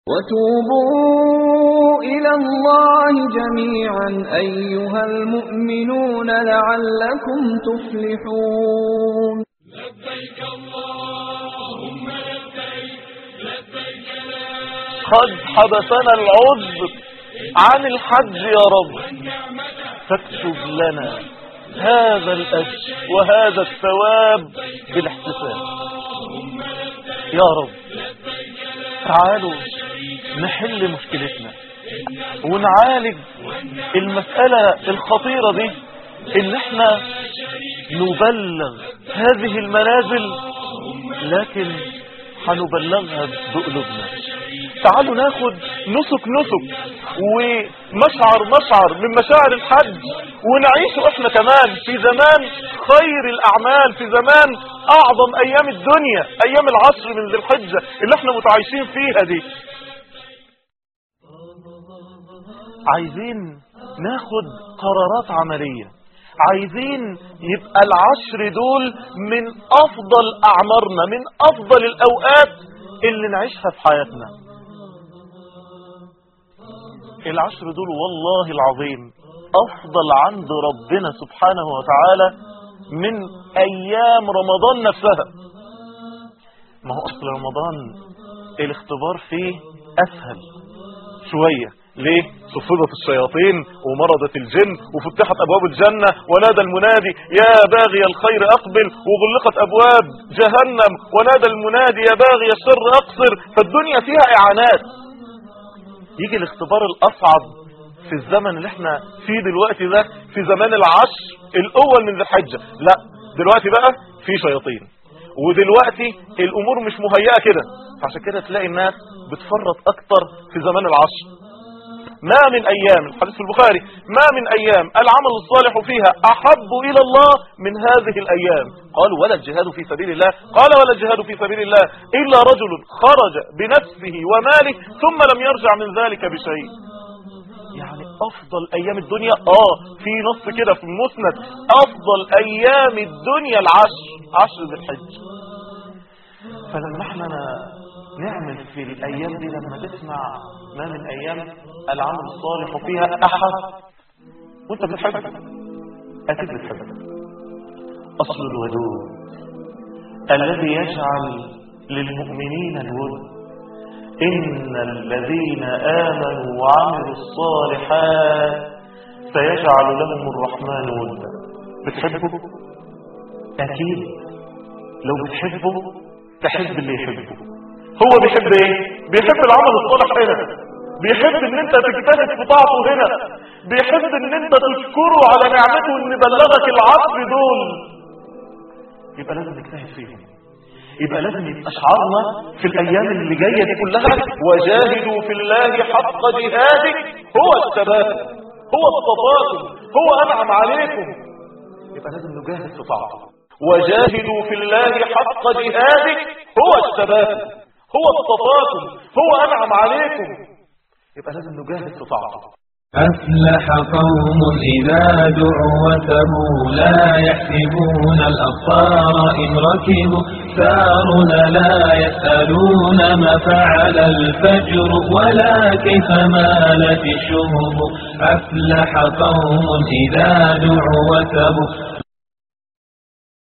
وتوبوا إلى الله جميعا أيها المؤمنون لعلكم تفلحون لبيك اللهم لبيك لبيك لا قد حبسنا العذر عن الحج يا رب فاكتب لنا هذا الأجر وهذا الثواب بالاحتساب يا رب تعالوا نحل مشكلتنا ونعالج المسألة الخطيرة دي ان احنا نبلغ هذه المنازل لكن هنبلغها بقلوبنا تعالوا ناخد نسك نسك ومشعر مشعر من مشاعر الحج ونعيش احنا كمان في زمان خير الاعمال في زمان اعظم ايام الدنيا ايام العشر من ذي الحجة اللي احنا متعايشين فيها دي عايزين ناخد قرارات عملية عايزين يبقى العشر دول من افضل اعمارنا من افضل الاوقات اللي نعيشها في حياتنا العشر دول والله العظيم افضل عند ربنا سبحانه وتعالى من ايام رمضان نفسها ما هو اصل رمضان الاختبار فيه اسهل شوية ليه صفدت الشياطين ومرضت الجن وفتحت ابواب الجنة ونادى المنادي يا باغي الخير اقبل وغلقت ابواب جهنم ونادى المنادي يا باغي الشر اقصر فالدنيا فيها اعانات يجي الاختبار الاصعب في الزمن اللي احنا فيه دلوقتي ده في زمان العشر الاول من ذي الحجة لا دلوقتي بقى في شياطين ودلوقتي الامور مش مهيئة كده عشان كده تلاقي الناس بتفرط اكتر في زمان العشر ما من ايام الحديث في البخاري ما من ايام العمل الصالح فيها احب الى الله من هذه الايام قالوا ولا الجهاد في سبيل الله قال ولا الجهاد في سبيل الله الا رجل خرج بنفسه وماله ثم لم يرجع من ذلك بشيء يعني افضل ايام الدنيا اه في نص كده في المسند افضل ايام الدنيا العشر عشر ذي الحج فلما احنا نعمل في الايام دي لما تسمع ما من ايام العمل الصالح فيها احد وانت بتحب اكيد بتحب اصل الودود الذي يجعل للمؤمنين الود إن الذين آمنوا وعملوا الصالحات سيجعل لهم الرحمن ودا بتحبه؟ أكيد لو بتحبه تحب اللي يحبه هو بيحب ايه؟ بيحب العمل الصالح هنا بيحب ان انت تجتهد في طاعته هنا بيحب ان انت تشكره على نعمته ان بلغك العصر دول يبقى لازم نجتهد فيهم يبقى لازم يبقى شعارنا في الايام اللي جايه دي كلها وجاهدوا في الله حق جهاده هو اجتباكم هو اصطفاكم هو انعم عليكم يبقى لازم نجاهد في طاعته وجاهدوا في الله حق جهاده هو اجتباكم هو اصطفاكم هو انعم عليكم يبقى لازم نجاهد في طاعته أفلح قوم إذا دعوا وثبوا لا يحسبون الأبصار إن ركبوا ثارنا لا يسألون ما فعل الفجر ولا كيف مالت الشهب أفلح قوم إذا دعوا وثبوا